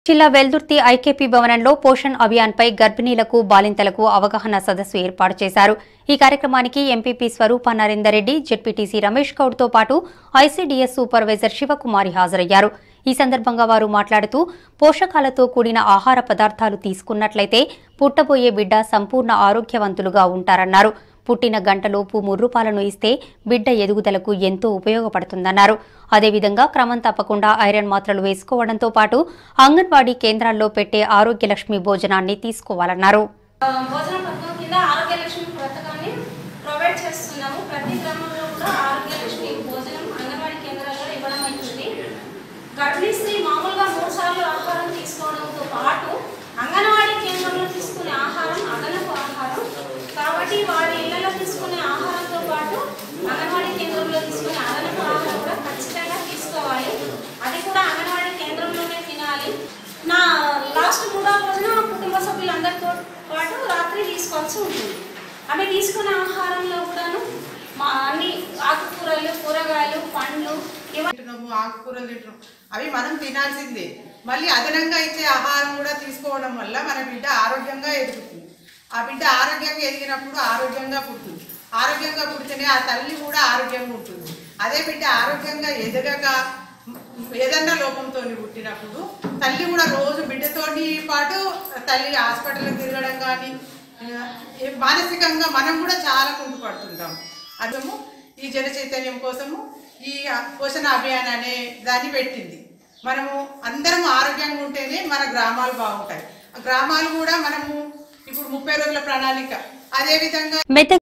జిల్లా వెల్దుర్తి ఐకేపీ భవనంలో పోషణ్ అభియాన్పై గర్భిణీలకు బాలింతలకు అవగాహన సదస్సు ఏర్పాటు చేశారు ఈ కార్యక్రమానికి ఎంపీపీ స్వరూప నరేందర్ రెడ్డి జెడ్పీటీసీ రమేష్ గౌడ్తో పాటు ఐసీడీఎస్ సూపర్వైజర్ శివకుమారి హాజరయ్యారు ఈ సందర్భంగా వారు మాట్లాడుతూ పోషకాలతో కూడిన ఆహార పదార్థాలు తీసుకున్నట్లయితే పుట్టబోయే బిడ్డ సంపూర్ణ ఆరోగ్యవంతులుగా ఉంటారన్నారు పుట్టిన గంటలోపు ముర్రుపాలను ఇస్తే బిడ్డ ఎదుగుదలకు ఎంతో ఉపయోగపడుతుందన్నారు అదేవిధంగా క్రమం తప్పకుండా ఐరన్ మాత్రలు వేసుకోవడంతో పాటు అంగన్వాడీ కేంద్రాల్లో పెట్టే ఆరోగ్యలక్ష్మి భోజనాన్ని తీసుకోవాలన్నారు ఆ, భోజన పథకం కింద ఆరోగ్య లక్ష్మి పథకాన్ని ప్రొవైడ్ చేస్తున్నాము ప్రతి గ్రామంలో కూడా ఆరోగ్య లక్ష్మి భోజనం అంగన్వాడీ కేంద్రాల్లో ఇవ్వడం అవుతుంది గర్భిణీ స్త్రీ మామూలుగా మూడు సార్లు ఆహారం తీసుకోవడంతో పాటు అంగన్వాడీ కేంద్రంలో తీసుకునే ఆహారం అదనపు ఆహారం కాబట్టి వారి ఇళ్లలో తీసుకునే ఆహారంతో పాటు అంగన్వాడీ కేంద్రంలో తీసుకునే అదనపు ఆహారం కూడా ఖచ్చితంగా తీసుకోవాలి అది కూడా అంగన్వాడీ కేంద్రంలోనే తినాలి నా లాస్ట్ మూడో రోజున కుటుంబ సభ్యులందరితో పాటు రాత్రి తీసుకోవాల్సి ఉంటుంది అవి తీసుకునే ఆహారంలో కూడాను మా అన్ని ఆకుకూరలు కూరగాయలు పండ్లు ఇవన్నీ తింటున్నాము ఆకుకూరలు తింటున్నాము అవి మనం తినాల్సిందే మళ్ళీ అదనంగా ఇచ్చే ఆహారం కూడా తీసుకోవడం వల్ల మన బిడ్డ ఆరోగ్యంగా ఎదుగుతుంది ఆ బిడ్డ ఆరోగ్యంగా ఎదిగినప్పుడు ఆరోగ్యంగా పుడుతుంది ఆరోగ్యంగా పుడితేనే ఆ తల్లి కూడా ఆరోగ్యంగా ఉంటుంది అదే బిడ్డ ఆరోగ్యంగా ఎదగక ఏదన్నా లోపంతో పుట్టినప్పుడు తల్లి కూడా రోజు బిడ్డతోని పాటు తల్లి హాస్పిటల్కి తిరగడం కానీ మానసికంగా మనం కూడా చాలా కుంటుపడుతుంటాం అదము ఈ జన చైతన్యం కోసము ఈ పోషణ అభియాన్ అనే దాన్ని పెట్టింది మనము అందరం ఆరోగ్యంగా ఉంటేనే మన గ్రామాలు బాగుంటాయి ఆ గ్రామాలు కూడా మనము ఇప్పుడు ముప్పై రోజుల ప్రణాళిక అదేవిధంగా మెదక్